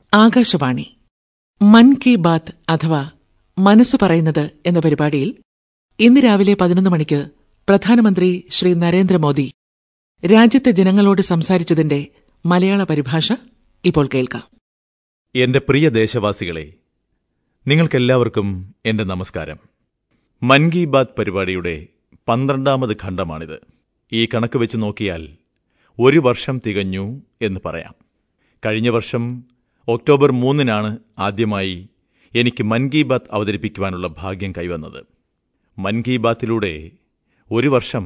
ആകാശവാണി മൻ കി ബാത്ത് അഥവാ മനസ്സ് പറയുന്നത് എന്ന പരിപാടിയിൽ ഇന്ന് രാവിലെ പതിനൊന്ന് മണിക്ക് പ്രധാനമന്ത്രി ശ്രീ നരേന്ദ്രമോദി രാജ്യത്തെ ജനങ്ങളോട് സംസാരിച്ചതിന്റെ മലയാള പരിഭാഷ ഇപ്പോൾ കേൾക്കാം എന്റെ പ്രിയ ദേശവാസികളെ നിങ്ങൾക്കെല്ലാവർക്കും എന്റെ നമസ്കാരം മൻ കി ബാത് പരിപാടിയുടെ പന്ത്രണ്ടാമത് ഖണ്ഡമാണിത് ഈ കണക്ക് വെച്ച് നോക്കിയാൽ ഒരു വർഷം തികഞ്ഞു എന്ന് പറയാം കഴിഞ്ഞ വർഷം ഒക്ടോബർ മൂന്നിനാണ് ആദ്യമായി എനിക്ക് മൻ കി ബാത്ത് അവതരിപ്പിക്കുവാനുള്ള ഭാഗ്യം കൈവന്നത് മൻ കി ബാത്തിലൂടെ ഒരു വർഷം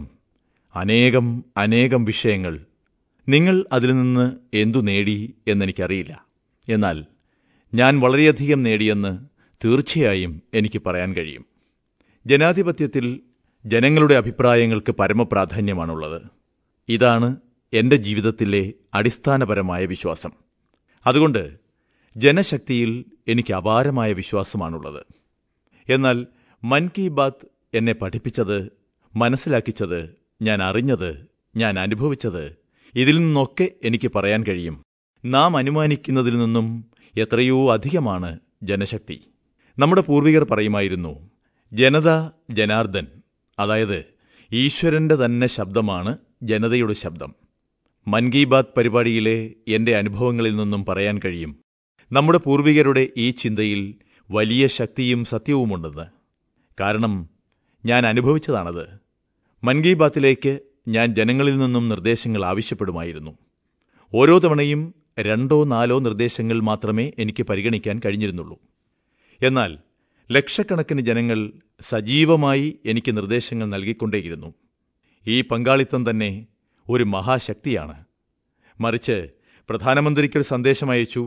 അനേകം അനേകം വിഷയങ്ങൾ നിങ്ങൾ അതിൽ നിന്ന് എന്തു നേടി എന്നെനിക്കറിയില്ല എന്നാൽ ഞാൻ വളരെയധികം നേടിയെന്ന് തീർച്ചയായും എനിക്ക് പറയാൻ കഴിയും ജനാധിപത്യത്തിൽ ജനങ്ങളുടെ അഭിപ്രായങ്ങൾക്ക് പരമപ്രാധാന്യമാണുള്ളത് ഇതാണ് എന്റെ ജീവിതത്തിലെ അടിസ്ഥാനപരമായ വിശ്വാസം അതുകൊണ്ട് ജനശക്തിയിൽ എനിക്ക് അപാരമായ വിശ്വാസമാണുള്ളത് എന്നാൽ മൻ കി ബാത്ത് എന്നെ പഠിപ്പിച്ചത് മനസ്സിലാക്കിച്ചത് ഞാൻ അറിഞ്ഞത് ഞാൻ അനുഭവിച്ചത് ഇതിൽ നിന്നൊക്കെ എനിക്ക് പറയാൻ കഴിയും നാം അനുമാനിക്കുന്നതിൽ നിന്നും എത്രയോ അധികമാണ് ജനശക്തി നമ്മുടെ പൂർവികർ പറയുമായിരുന്നു ജനത ജനാർദ്ദൻ അതായത് ഈശ്വരന്റെ തന്നെ ശബ്ദമാണ് ജനതയുടെ ശബ്ദം മൻ കി ബാത്ത് പരിപാടിയിലെ എന്റെ അനുഭവങ്ങളിൽ നിന്നും പറയാൻ കഴിയും നമ്മുടെ പൂർവികരുടെ ഈ ചിന്തയിൽ വലിയ ശക്തിയും സത്യവുമുണ്ടെന്ന് കാരണം ഞാൻ അനുഭവിച്ചതാണത് മൻ കി ബാത്തിലേക്ക് ഞാൻ ജനങ്ങളിൽ നിന്നും നിർദ്ദേശങ്ങൾ ആവശ്യപ്പെടുമായിരുന്നു ഓരോ തവണയും രണ്ടോ നാലോ നിർദ്ദേശങ്ങൾ മാത്രമേ എനിക്ക് പരിഗണിക്കാൻ കഴിഞ്ഞിരുന്നുള്ളൂ എന്നാൽ ലക്ഷക്കണക്കിന് ജനങ്ങൾ സജീവമായി എനിക്ക് നിർദ്ദേശങ്ങൾ നൽകിക്കൊണ്ടേയിരുന്നു ഈ പങ്കാളിത്തം തന്നെ ഒരു മഹാശക്തിയാണ് മറിച്ച് പ്രധാനമന്ത്രിക്കൊരു സന്ദേശം അയച്ചു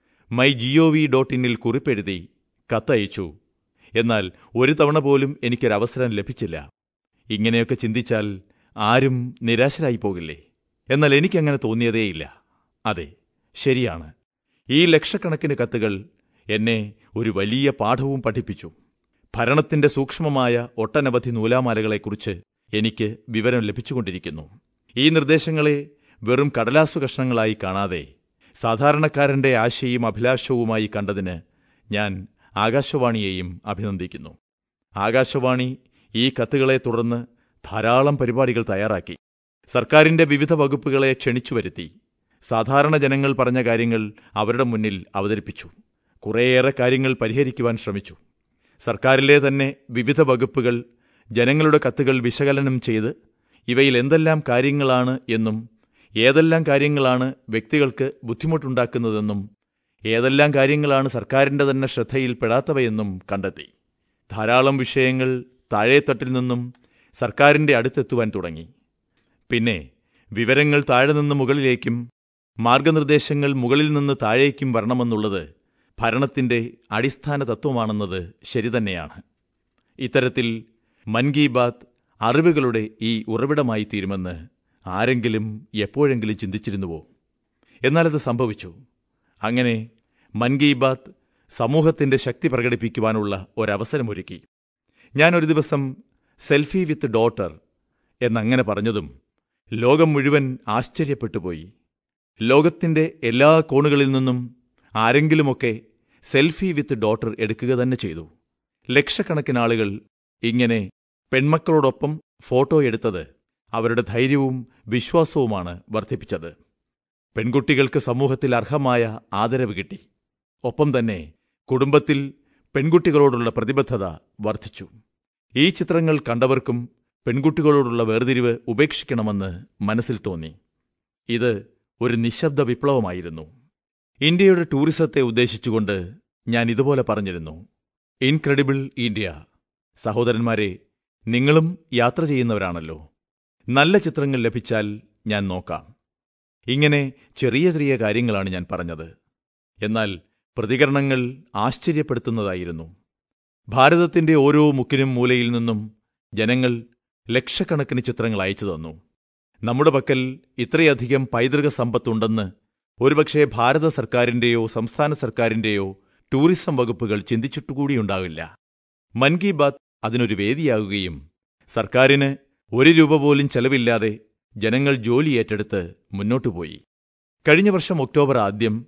മൈ ജിഒ വി ഡോട്ട് ഇന്നിൽ കുറിപ്പെഴുതി കത്തയച്ചു എന്നാൽ ഒരു തവണ പോലും എനിക്കൊരവസരം ലഭിച്ചില്ല ഇങ്ങനെയൊക്കെ ചിന്തിച്ചാൽ ആരും നിരാശരായി പോകില്ലേ എന്നാൽ എനിക്കങ്ങനെ തോന്നിയതേയില്ല അതെ ശരിയാണ് ഈ ലക്ഷക്കണക്കിന് കത്തുകൾ എന്നെ ഒരു വലിയ പാഠവും പഠിപ്പിച്ചു ഭരണത്തിന്റെ സൂക്ഷ്മമായ ഒട്ടനവധി നൂലാമാലകളെക്കുറിച്ച് എനിക്ക് വിവരം ലഭിച്ചുകൊണ്ടിരിക്കുന്നു ഈ നിർദ്ദേശങ്ങളെ വെറും കടലാസു കഷ്ണങ്ങളായി കാണാതെ സാധാരണക്കാരന്റെ ആശയും അഭിലാഷവുമായി കണ്ടതിന് ഞാൻ ആകാശവാണിയെയും അഭിനന്ദിക്കുന്നു ആകാശവാണി ഈ കത്തുകളെ തുടർന്ന് ധാരാളം പരിപാടികൾ തയ്യാറാക്കി സർക്കാരിന്റെ വിവിധ വകുപ്പുകളെ ക്ഷണിച്ചു വരുത്തി സാധാരണ ജനങ്ങൾ പറഞ്ഞ കാര്യങ്ങൾ അവരുടെ മുന്നിൽ അവതരിപ്പിച്ചു കുറേയേറെ കാര്യങ്ങൾ പരിഹരിക്കുവാൻ ശ്രമിച്ചു സർക്കാരിലെ തന്നെ വിവിധ വകുപ്പുകൾ ജനങ്ങളുടെ കത്തുകൾ വിശകലനം ചെയ്ത് ഇവയിൽ എന്തെല്ലാം കാര്യങ്ങളാണ് എന്നും ഏതെല്ലാം കാര്യങ്ങളാണ് വ്യക്തികൾക്ക് ബുദ്ധിമുട്ടുണ്ടാക്കുന്നതെന്നും ഏതെല്ലാം കാര്യങ്ങളാണ് സർക്കാരിന്റെ തന്നെ ശ്രദ്ധയിൽപ്പെടാത്തവയെന്നും കണ്ടെത്തി ധാരാളം വിഷയങ്ങൾ താഴേത്തട്ടിൽ നിന്നും സർക്കാരിന്റെ അടുത്തെത്തുവാൻ തുടങ്ങി പിന്നെ വിവരങ്ങൾ താഴെ നിന്ന് മുകളിലേക്കും മാർഗനിർദ്ദേശങ്ങൾ മുകളിൽ നിന്ന് താഴേക്കും വരണമെന്നുള്ളത് ഭരണത്തിന്റെ അടിസ്ഥാന തത്വമാണെന്നത് ശരിതന്നെയാണ് ഇത്തരത്തിൽ മൻ കി ബാത്ത് അറിവുകളുടെ ഈ ഉറവിടമായി തീരുമെന്ന് ആരെങ്കിലും എപ്പോഴെങ്കിലും ചിന്തിച്ചിരുന്നുവോ എന്നാലത് സംഭവിച്ചു അങ്ങനെ മൻ കി ബാത്ത് സമൂഹത്തിന്റെ ശക്തി പ്രകടിപ്പിക്കുവാനുള്ള ഒരവസരമൊരുക്കി ഞാനൊരു ദിവസം സെൽഫി വിത്ത് ഡോട്ടർ എന്നങ്ങനെ പറഞ്ഞതും ലോകം മുഴുവൻ ആശ്ചര്യപ്പെട്ടുപോയി ലോകത്തിന്റെ എല്ലാ കോണുകളിൽ നിന്നും ആരെങ്കിലുമൊക്കെ സെൽഫി വിത്ത് ഡോട്ടർ എടുക്കുക തന്നെ ചെയ്തു ലക്ഷക്കണക്കിന് ആളുകൾ ഇങ്ങനെ പെൺമക്കളോടൊപ്പം ഫോട്ടോ എടുത്തത് അവരുടെ ധൈര്യവും വിശ്വാസവുമാണ് വർദ്ധിപ്പിച്ചത് പെൺകുട്ടികൾക്ക് സമൂഹത്തിൽ അർഹമായ ആദരവ് കിട്ടി ഒപ്പം തന്നെ കുടുംബത്തിൽ പെൺകുട്ടികളോടുള്ള പ്രതിബദ്ധത വർദ്ധിച്ചു ഈ ചിത്രങ്ങൾ കണ്ടവർക്കും പെൺകുട്ടികളോടുള്ള വേർതിരിവ് ഉപേക്ഷിക്കണമെന്ന് മനസ്സിൽ തോന്നി ഇത് ഒരു നിശബ്ദ വിപ്ലവമായിരുന്നു ഇന്ത്യയുടെ ടൂറിസത്തെ ഉദ്ദേശിച്ചുകൊണ്ട് ഞാൻ ഇതുപോലെ പറഞ്ഞിരുന്നു ഇൻക്രെഡിബിൾ ഇന്ത്യ സഹോദരന്മാരെ നിങ്ങളും യാത്ര ചെയ്യുന്നവരാണല്ലോ നല്ല ചിത്രങ്ങൾ ലഭിച്ചാൽ ഞാൻ നോക്കാം ഇങ്ങനെ ചെറിയ ചെറിയ കാര്യങ്ങളാണ് ഞാൻ പറഞ്ഞത് എന്നാൽ പ്രതികരണങ്ങൾ ആശ്ചര്യപ്പെടുത്തുന്നതായിരുന്നു ഭാരതത്തിന്റെ ഓരോ മുക്കിനും മൂലയിൽ നിന്നും ജനങ്ങൾ ലക്ഷക്കണക്കിന് ചിത്രങ്ങൾ അയച്ചു തന്നു നമ്മുടെ പക്കൽ ഇത്രയധികം പൈതൃക സമ്പത്തുണ്ടെന്ന് ഒരുപക്ഷെ ഭാരത സർക്കാരിന്റെയോ സംസ്ഥാന സർക്കാരിന്റെയോ ടൂറിസം വകുപ്പുകൾ ചിന്തിച്ചിട്ടുകൂടിയുണ്ടാവില്ല മൻ കി ബാത്ത് അതിനൊരു വേദിയാകുകയും സർക്കാരിന് ഒരു രൂപ പോലും ചെലവില്ലാതെ ജനങ്ങൾ ജോലി ഏറ്റെടുത്ത് മുന്നോട്ടുപോയി കഴിഞ്ഞ വർഷം ഒക്ടോബർ ആദ്യം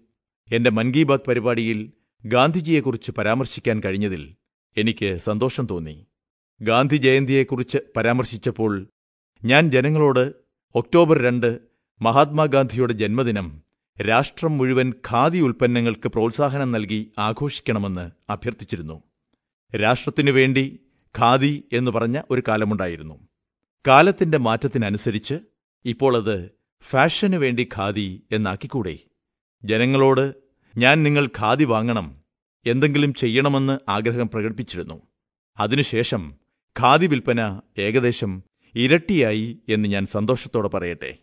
എന്റെ മൻ കി ബാത് പരിപാടിയിൽ ഗാന്ധിജിയെക്കുറിച്ച് പരാമർശിക്കാൻ കഴിഞ്ഞതിൽ എനിക്ക് സന്തോഷം തോന്നി ഗാന്ധി ജയന്തിയെക്കുറിച്ച് പരാമർശിച്ചപ്പോൾ ഞാൻ ജനങ്ങളോട് ഒക്ടോബർ രണ്ട് മഹാത്മാഗാന്ധിയുടെ ജന്മദിനം രാഷ്ട്രം മുഴുവൻ ഖാദി ഉൽപ്പന്നങ്ങൾക്ക് പ്രോത്സാഹനം നൽകി ആഘോഷിക്കണമെന്ന് അഭ്യർത്ഥിച്ചിരുന്നു രാഷ്ട്രത്തിനു വേണ്ടി ഖാദി എന്ന് പറഞ്ഞ ഒരു കാലമുണ്ടായിരുന്നു കാലത്തിന്റെ മാറ്റത്തിനനുസരിച്ച് ഇപ്പോൾ അത് ഫാഷനു വേണ്ടി ഖാദി എന്നാക്കിക്കൂടെ ജനങ്ങളോട് ഞാൻ നിങ്ങൾ ഖാദി വാങ്ങണം എന്തെങ്കിലും ചെയ്യണമെന്ന് ആഗ്രഹം പ്രകടിപ്പിച്ചിരുന്നു അതിനുശേഷം ഖാദി വിൽപ്പന ഏകദേശം ഇരട്ടിയായി എന്ന് ഞാൻ സന്തോഷത്തോടെ പറയട്ടെ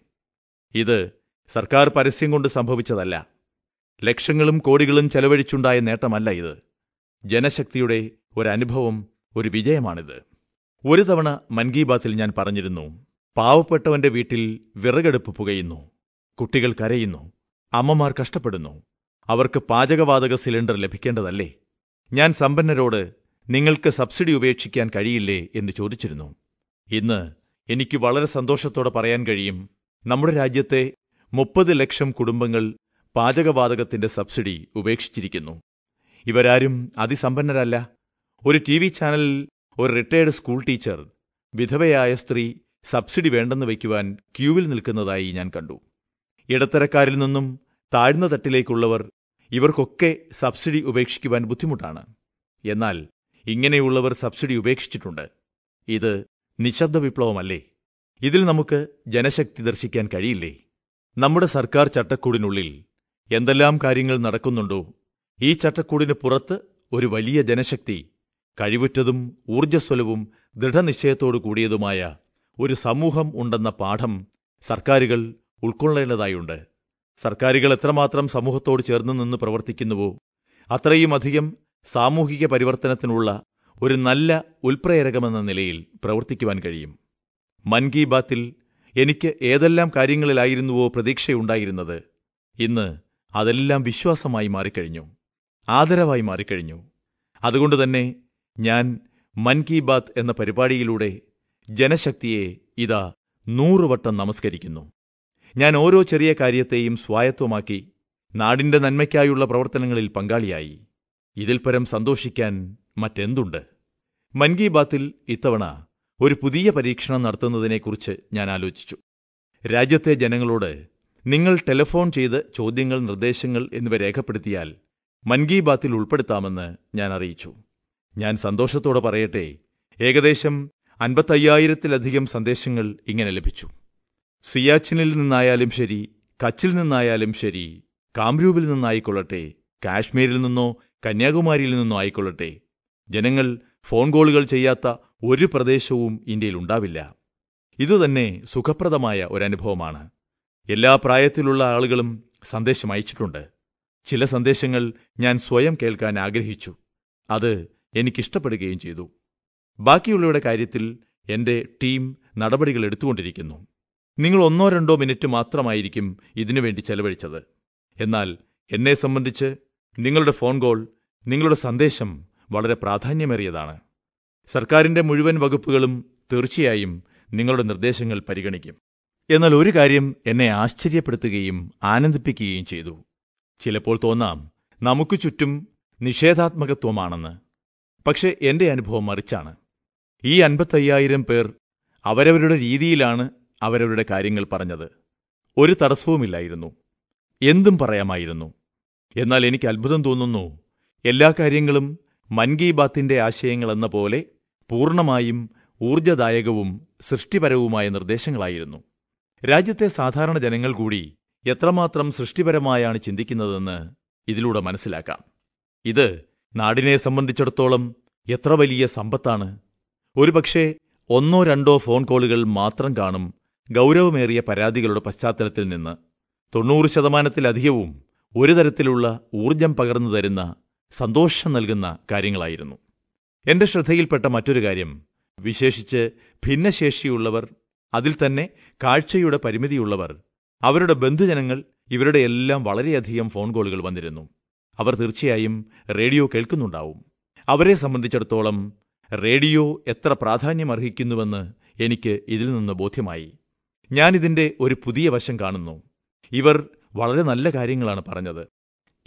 ഇത് സർക്കാർ പരസ്യം കൊണ്ട് സംഭവിച്ചതല്ല ലക്ഷങ്ങളും കോടികളും ചെലവഴിച്ചുണ്ടായ നേട്ടമല്ല ഇത് ജനശക്തിയുടെ ഒരനുഭവം ഒരു വിജയമാണിത് ഒരു തവണ മൻ കി ബാത്തിൽ ഞാൻ പറഞ്ഞിരുന്നു പാവപ്പെട്ടവന്റെ വീട്ടിൽ വിറകടുപ്പ് പുകയുന്നു കുട്ടികൾ കരയുന്നു അമ്മമാർ കഷ്ടപ്പെടുന്നു അവർക്ക് പാചകവാതക സിലിണ്ടർ ലഭിക്കേണ്ടതല്ലേ ഞാൻ സമ്പന്നരോട് നിങ്ങൾക്ക് സബ്സിഡി ഉപേക്ഷിക്കാൻ കഴിയില്ലേ എന്ന് ചോദിച്ചിരുന്നു ഇന്ന് എനിക്ക് വളരെ സന്തോഷത്തോടെ പറയാൻ കഴിയും നമ്മുടെ രാജ്യത്തെ മുപ്പത് ലക്ഷം കുടുംബങ്ങൾ പാചകവാതകത്തിന്റെ സബ്സിഡി ഉപേക്ഷിച്ചിരിക്കുന്നു ഇവരാരും അതിസമ്പന്നരല്ല ഒരു ടി വി ചാനലിൽ ഒരു റിട്ടയർഡ് സ്കൂൾ ടീച്ചർ വിധവയായ സ്ത്രീ സബ്സിഡി വേണ്ടെന്ന് വയ്ക്കുവാൻ ക്യൂവിൽ നിൽക്കുന്നതായി ഞാൻ കണ്ടു ഇടത്തരക്കാരിൽ നിന്നും താഴ്ന്ന തട്ടിലേക്കുള്ളവർ ഇവർക്കൊക്കെ സബ്സിഡി ഉപേക്ഷിക്കുവാൻ ബുദ്ധിമുട്ടാണ് എന്നാൽ ഇങ്ങനെയുള്ളവർ സബ്സിഡി ഉപേക്ഷിച്ചിട്ടുണ്ട് ഇത് നിശബ്ദ വിപ്ലവമല്ലേ ഇതിൽ നമുക്ക് ജനശക്തി ദർശിക്കാൻ കഴിയില്ലേ നമ്മുടെ സർക്കാർ ചട്ടക്കൂടിനുള്ളിൽ എന്തെല്ലാം കാര്യങ്ങൾ നടക്കുന്നുണ്ടോ ഈ ചട്ടക്കൂടിന് പുറത്ത് ഒരു വലിയ ജനശക്തി കഴിവുറ്റതും ഊർജ്ജസ്വലവും ദൃഢനിശ്ചയത്തോടു കൂടിയതുമായ ഒരു സമൂഹം ഉണ്ടെന്ന പാഠം സർക്കാരുകൾ ഉൾക്കൊള്ളേണ്ടതായുണ്ട് സർക്കാരുകൾ എത്രമാത്രം സമൂഹത്തോട് ചേർന്ന് നിന്ന് പ്രവർത്തിക്കുന്നുവോ അത്രയും അധികം സാമൂഹിക പരിവർത്തനത്തിനുള്ള ഒരു നല്ല ഉൽപ്രേരകമെന്ന നിലയിൽ പ്രവർത്തിക്കുവാൻ കഴിയും മൻ കി ബാത്തിൽ എനിക്ക് ഏതെല്ലാം കാര്യങ്ങളിലായിരുന്നുവോ പ്രതീക്ഷയുണ്ടായിരുന്നത് ഇന്ന് അതെല്ലാം വിശ്വാസമായി മാറിക്കഴിഞ്ഞു ആദരവായി മാറിക്കഴിഞ്ഞു അതുകൊണ്ടുതന്നെ ഞാൻ മൻ കി ബാത്ത് എന്ന പരിപാടിയിലൂടെ ജനശക്തിയെ ഇതാ നൂറുവട്ടം നമസ്കരിക്കുന്നു ഞാൻ ഓരോ ചെറിയ കാര്യത്തെയും സ്വായത്തമാക്കി നാടിന്റെ നന്മയ്ക്കായുള്ള പ്രവർത്തനങ്ങളിൽ പങ്കാളിയായി ഇതിൽ പരം സന്തോഷിക്കാൻ മറ്റെന്തുണ്ട് മൻ കി ബാത്തിൽ ഇത്തവണ ഒരു പുതിയ പരീക്ഷണം നടത്തുന്നതിനെക്കുറിച്ച് ഞാൻ ആലോചിച്ചു രാജ്യത്തെ ജനങ്ങളോട് നിങ്ങൾ ടെലിഫോൺ ചെയ്ത് ചോദ്യങ്ങൾ നിർദ്ദേശങ്ങൾ എന്നിവ രേഖപ്പെടുത്തിയാൽ മൻ കി ബാത്തിൽ ഉൾപ്പെടുത്താമെന്ന് ഞാൻ അറിയിച്ചു ഞാൻ സന്തോഷത്തോടെ പറയട്ടെ ഏകദേശം അൻപത്തയ്യായിരത്തിലധികം സന്ദേശങ്ങൾ ഇങ്ങനെ ലഭിച്ചു സിയാച്ചിനിൽ നിന്നായാലും ശരി കച്ചിൽ നിന്നായാലും ശരി കാംരൂപിൽ നിന്നായിക്കൊള്ളട്ടെ കാശ്മീരിൽ നിന്നോ കന്യാകുമാരിയിൽ നിന്നോ ആയിക്കൊള്ളട്ടെ ജനങ്ങൾ ഫോൺ കോളുകൾ ചെയ്യാത്ത ഒരു പ്രദേശവും ഇന്ത്യയിൽ ഉണ്ടാവില്ല ഇതുതന്നെ സുഖപ്രദമായ ഒരനുഭവമാണ് എല്ലാ പ്രായത്തിലുള്ള ആളുകളും സന്ദേശം അയച്ചിട്ടുണ്ട് ചില സന്ദേശങ്ങൾ ഞാൻ സ്വയം കേൾക്കാൻ ആഗ്രഹിച്ചു അത് എനിക്കിഷ്ടപ്പെടുകയും ചെയ്തു ബാക്കിയുള്ളവരുടെ കാര്യത്തിൽ എന്റെ ടീം നടപടികൾ എടുത്തുകൊണ്ടിരിക്കുന്നു നിങ്ങൾ ഒന്നോ രണ്ടോ മിനിറ്റ് മാത്രമായിരിക്കും ഇതിനുവേണ്ടി ചെലവഴിച്ചത് എന്നാൽ എന്നെ സംബന്ധിച്ച് നിങ്ങളുടെ ഫോൺ കോൾ നിങ്ങളുടെ സന്ദേശം വളരെ പ്രാധാന്യമേറിയതാണ് സർക്കാരിന്റെ മുഴുവൻ വകുപ്പുകളും തീർച്ചയായും നിങ്ങളുടെ നിർദ്ദേശങ്ങൾ പരിഗണിക്കും എന്നാൽ ഒരു കാര്യം എന്നെ ആശ്ചര്യപ്പെടുത്തുകയും ആനന്ദിപ്പിക്കുകയും ചെയ്തു ചിലപ്പോൾ തോന്നാം നമുക്ക് ചുറ്റും നിഷേധാത്മകത്വമാണെന്ന് പക്ഷെ എന്റെ അനുഭവം മറിച്ചാണ് ഈ അൻപത്തയ്യായിരം പേർ അവരവരുടെ രീതിയിലാണ് അവരവരുടെ കാര്യങ്ങൾ പറഞ്ഞത് ഒരു തടസ്സവുമില്ലായിരുന്നു എന്തും പറയാമായിരുന്നു എന്നാൽ എനിക്ക് അത്ഭുതം തോന്നുന്നു എല്ലാ കാര്യങ്ങളും മൻ കി ബാത്തിന്റെ ആശയങ്ങളെന്ന പോലെ പൂർണ്ണമായും ഊർജ്ജദായകവും സൃഷ്ടിപരവുമായ നിർദ്ദേശങ്ങളായിരുന്നു രാജ്യത്തെ സാധാരണ ജനങ്ങൾ കൂടി എത്രമാത്രം സൃഷ്ടിപരമായാണ് ചിന്തിക്കുന്നതെന്ന് ഇതിലൂടെ മനസ്സിലാക്കാം ഇത് നാടിനെ സംബന്ധിച്ചിടത്തോളം എത്ര വലിയ സമ്പത്താണ് ഒരുപക്ഷെ ഒന്നോ രണ്ടോ ഫോൺ കോളുകൾ മാത്രം കാണും ഗൗരവമേറിയ പരാതികളുടെ പശ്ചാത്തലത്തിൽ നിന്ന് തൊണ്ണൂറ് ശതമാനത്തിലധികവും ഒരു തരത്തിലുള്ള ഊർജം പകർന്നു തരുന്ന സന്തോഷം നൽകുന്ന കാര്യങ്ങളായിരുന്നു എന്റെ ശ്രദ്ധയിൽപ്പെട്ട മറ്റൊരു കാര്യം വിശേഷിച്ച് ഭിന്നശേഷിയുള്ളവർ അതിൽ തന്നെ കാഴ്ചയുടെ പരിമിതിയുള്ളവർ അവരുടെ ബന്ധുജനങ്ങൾ ഇവരുടെ എല്ലാം വളരെയധികം ഫോൺ കോളുകൾ വന്നിരുന്നു അവർ തീർച്ചയായും റേഡിയോ കേൾക്കുന്നുണ്ടാവും അവരെ സംബന്ധിച്ചിടത്തോളം റേഡിയോ എത്ര പ്രാധാന്യമർഹിക്കുന്നുവെന്ന് എനിക്ക് ഇതിൽ നിന്ന് ബോധ്യമായി ഞാനിതിന്റെ ഒരു പുതിയ വശം കാണുന്നു ഇവർ വളരെ നല്ല കാര്യങ്ങളാണ് പറഞ്ഞത്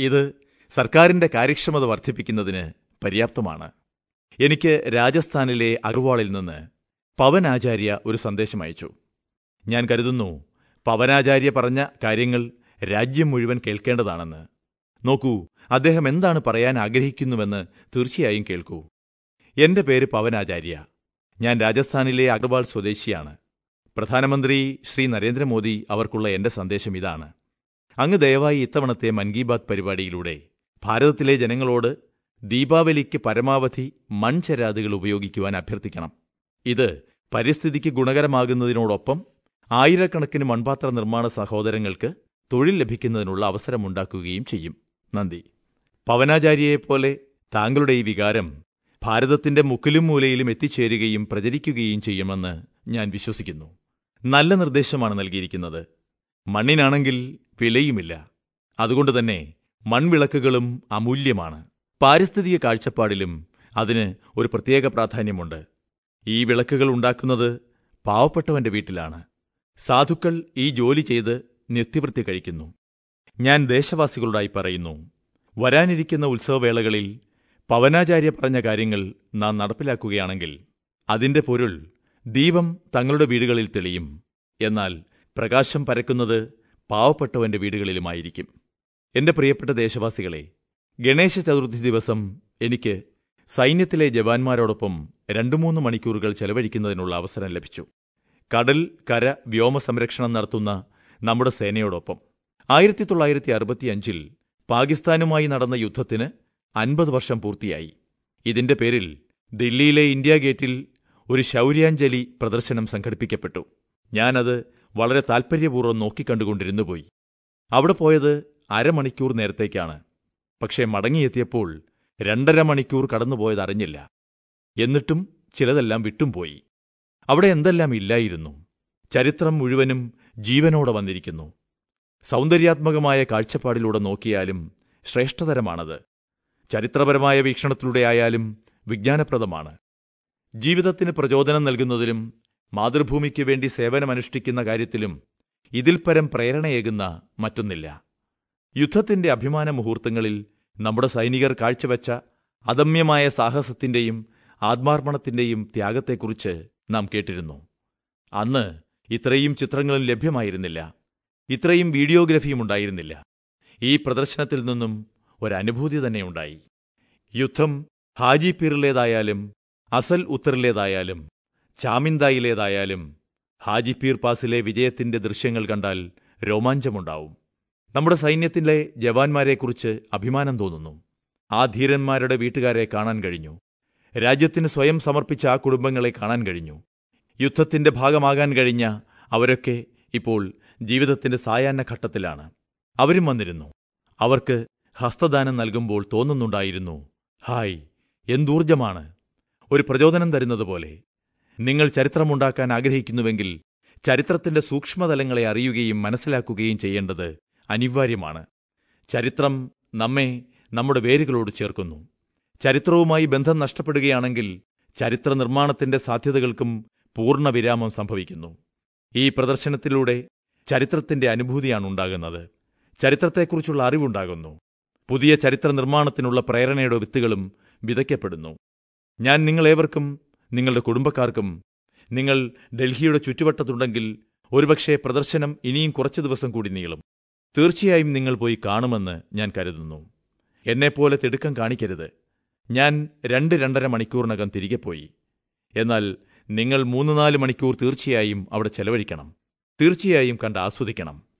ഇത് സർക്കാരിന്റെ കാര്യക്ഷമത വർദ്ധിപ്പിക്കുന്നതിന് പര്യാപ്തമാണ് എനിക്ക് രാജസ്ഥാനിലെ അഗർവാളിൽ നിന്ന് പവൻ ആചാര്യ ഒരു സന്ദേശം അയച്ചു ഞാൻ കരുതുന്നു പവനാചാര്യ പറഞ്ഞ കാര്യങ്ങൾ രാജ്യം മുഴുവൻ കേൾക്കേണ്ടതാണെന്ന് നോക്കൂ അദ്ദേഹം എന്താണ് പറയാൻ ആഗ്രഹിക്കുന്നുവെന്ന് തീർച്ചയായും കേൾക്കൂ എന്റെ പേര് പവനാചാര്യ ഞാൻ രാജസ്ഥാനിലെ അഗർവാൾ സ്വദേശിയാണ് പ്രധാനമന്ത്രി ശ്രീ നരേന്ദ്രമോദി അവർക്കുള്ള എന്റെ സന്ദേശം ഇതാണ് അങ്ങ് ദയവായി ഇത്തവണത്തെ മൻ കി ബാത് പരിപാടിയിലൂടെ ഭാരതത്തിലെ ജനങ്ങളോട് ദീപാവലിക്ക് പരമാവധി മൺചരാതുകൾ ഉപയോഗിക്കുവാൻ അഭ്യർത്ഥിക്കണം ഇത് പരിസ്ഥിതിക്ക് ഗുണകരമാകുന്നതിനോടൊപ്പം ആയിരക്കണക്കിന് മൺപാത്ര നിർമ്മാണ സഹോദരങ്ങൾക്ക് തൊഴിൽ ലഭിക്കുന്നതിനുള്ള അവസരമുണ്ടാക്കുകയും ചെയ്യും നന്ദി പവനാചാര്യയെപ്പോലെ താങ്കളുടെ ഈ വികാരം ഭാരതത്തിന്റെ മുക്കിലും മൂലയിലും എത്തിച്ചേരുകയും പ്രചരിക്കുകയും ചെയ്യുമെന്ന് ഞാൻ വിശ്വസിക്കുന്നു നല്ല നിർദ്ദേശമാണ് നൽകിയിരിക്കുന്നത് മണ്ണിനാണെങ്കിൽ വിലയുമില്ല അതുകൊണ്ട് തന്നെ മൺവിളക്കുകളും അമൂല്യമാണ് പാരിസ്ഥിതിക കാഴ്ചപ്പാടിലും അതിന് ഒരു പ്രത്യേക പ്രാധാന്യമുണ്ട് ഈ വിളക്കുകൾ ഉണ്ടാക്കുന്നത് പാവപ്പെട്ടവന്റെ വീട്ടിലാണ് സാധുക്കൾ ഈ ജോലി ചെയ്ത് നിത്യവൃത്തി കഴിക്കുന്നു ഞാൻ ദേശവാസികളോടായി പറയുന്നു വരാനിരിക്കുന്ന ഉത്സവവേളകളിൽ പവനാചാര്യ പറഞ്ഞ കാര്യങ്ങൾ നാം നടപ്പിലാക്കുകയാണെങ്കിൽ അതിന്റെ പൊരുൾ ദീപം തങ്ങളുടെ വീടുകളിൽ തെളിയും എന്നാൽ പ്രകാശം പരക്കുന്നത് പാവപ്പെട്ടവന്റെ വീടുകളിലുമായിരിക്കും എന്റെ പ്രിയപ്പെട്ട ദേശവാസികളെ ഗണേശ ചതുർത്ഥി ദിവസം എനിക്ക് സൈന്യത്തിലെ ജവാന്മാരോടൊപ്പം രണ്ടു മൂന്ന് മണിക്കൂറുകൾ ചെലവഴിക്കുന്നതിനുള്ള അവസരം ലഭിച്ചു കടൽ കര വ്യോമ സംരക്ഷണം നടത്തുന്ന നമ്മുടെ സേനയോടൊപ്പം ആയിരത്തി തൊള്ളായിരത്തി അറുപത്തിയഞ്ചിൽ പാകിസ്ഥാനുമായി നടന്ന യുദ്ധത്തിന് അൻപത് വർഷം പൂർത്തിയായി ഇതിന്റെ പേരിൽ ദില്ലിയിലെ ഇന്ത്യാ ഗേറ്റിൽ ഒരു ശൗര്യാഞ്ജലി പ്രദർശനം സംഘടിപ്പിക്കപ്പെട്ടു ഞാനത് വളരെ താൽപ്പര്യപൂർവ്വം നോക്കിക്കണ്ടുകൊണ്ടിരുന്നു പോയി അവിടെ പോയത് അരമണിക്കൂർ നേരത്തേക്കാണ് പക്ഷേ മടങ്ങിയെത്തിയപ്പോൾ രണ്ടര മണിക്കൂർ കടന്നുപോയത് അറിഞ്ഞില്ല എന്നിട്ടും ചിലതെല്ലാം വിട്ടും പോയി അവിടെ എന്തെല്ലാം ഇല്ലായിരുന്നു ചരിത്രം മുഴുവനും ജീവനോടെ വന്നിരിക്കുന്നു സൗന്ദര്യാത്മകമായ കാഴ്ചപ്പാടിലൂടെ നോക്കിയാലും ശ്രേഷ്ഠതരമാണത് ചരിത്രപരമായ വീക്ഷണത്തിലൂടെ ആയാലും വിജ്ഞാനപ്രദമാണ് ജീവിതത്തിന് പ്രചോദനം നൽകുന്നതിലും മാതൃഭൂമിക്ക് വേണ്ടി സേവനമനുഷ്ഠിക്കുന്ന കാര്യത്തിലും ഇതിൽ പരം പ്രേരണയേകുന്ന മറ്റൊന്നില്ല യുദ്ധത്തിന്റെ അഭിമാന മുഹൂർത്തങ്ങളിൽ നമ്മുടെ സൈനികർ കാഴ്ചവെച്ച അദമ്യമായ സാഹസത്തിന്റെയും ആത്മാർപ്പണത്തിന്റെയും ത്യാഗത്തെക്കുറിച്ച് നാം കേട്ടിരുന്നു അന്ന് ഇത്രയും ചിത്രങ്ങളും ലഭ്യമായിരുന്നില്ല ഇത്രയും വീഡിയോഗ്രഫിയും ഉണ്ടായിരുന്നില്ല ഈ പ്രദർശനത്തിൽ നിന്നും ഒരനുഭൂതി തന്നെ ഉണ്ടായി യുദ്ധം ഹാജിപീറിലേതായാലും അസൽ ഉത്തറിലേതായാലും ചാമിന്തായിലേതായാലും ഹാജിപീർ പാസിലെ വിജയത്തിന്റെ ദൃശ്യങ്ങൾ കണ്ടാൽ രോമാഞ്ചമുണ്ടാവും നമ്മുടെ സൈന്യത്തിലെ ജവാന്മാരെക്കുറിച്ച് അഭിമാനം തോന്നുന്നു ആ ധീരന്മാരുടെ വീട്ടുകാരെ കാണാൻ കഴിഞ്ഞു രാജ്യത്തിന് സ്വയം സമർപ്പിച്ച ആ കുടുംബങ്ങളെ കാണാൻ കഴിഞ്ഞു യുദ്ധത്തിന്റെ ഭാഗമാകാൻ കഴിഞ്ഞ അവരൊക്കെ ഇപ്പോൾ ജീവിതത്തിന്റെ സായാഹ്ന ഘട്ടത്തിലാണ് അവരും വന്നിരുന്നു അവർക്ക് ഹസ്തദാനം നൽകുമ്പോൾ തോന്നുന്നുണ്ടായിരുന്നു ഹായ് എന്തൂർജമാണ് ഒരു പ്രചോദനം തരുന്നതുപോലെ നിങ്ങൾ ചരിത്രമുണ്ടാക്കാൻ ആഗ്രഹിക്കുന്നുവെങ്കിൽ ചരിത്രത്തിന്റെ സൂക്ഷ്മതലങ്ങളെ അറിയുകയും മനസ്സിലാക്കുകയും ചെയ്യേണ്ടത് അനിവാര്യമാണ് ചരിത്രം നമ്മെ നമ്മുടെ വേരുകളോട് ചേർക്കുന്നു ചരിത്രവുമായി ബന്ധം നഷ്ടപ്പെടുകയാണെങ്കിൽ ചരിത്ര നിർമ്മാണത്തിന്റെ സാധ്യതകൾക്കും പൂർണ്ണ വിരാമം സംഭവിക്കുന്നു ഈ പ്രദർശനത്തിലൂടെ ചരിത്രത്തിന്റെ അനുഭൂതിയാണ് ഉണ്ടാകുന്നത് ചരിത്രത്തെക്കുറിച്ചുള്ള അറിവുണ്ടാകുന്നു പുതിയ ചരിത്ര നിർമ്മാണത്തിനുള്ള പ്രേരണയുടെ വിത്തുകളും വിതയ്ക്കപ്പെടുന്നു ഞാൻ നിങ്ങളേവർക്കും നിങ്ങളുടെ കുടുംബക്കാർക്കും നിങ്ങൾ ഡൽഹിയുടെ ചുറ്റുവട്ടത്തുണ്ടെങ്കിൽ ഒരുപക്ഷെ പ്രദർശനം ഇനിയും കുറച്ചു ദിവസം കൂടി നീളും തീർച്ചയായും നിങ്ങൾ പോയി കാണുമെന്ന് ഞാൻ കരുതുന്നു എന്നെപ്പോലെ തിടുക്കം കാണിക്കരുത് ഞാൻ രണ്ട് രണ്ടര മണിക്കൂറിനകം തിരികെ പോയി എന്നാൽ നിങ്ങൾ മൂന്ന് നാല് മണിക്കൂർ തീർച്ചയായും അവിടെ ചെലവഴിക്കണം തീർച്ചയായും കണ്ട് ആസ്വദിക്കണം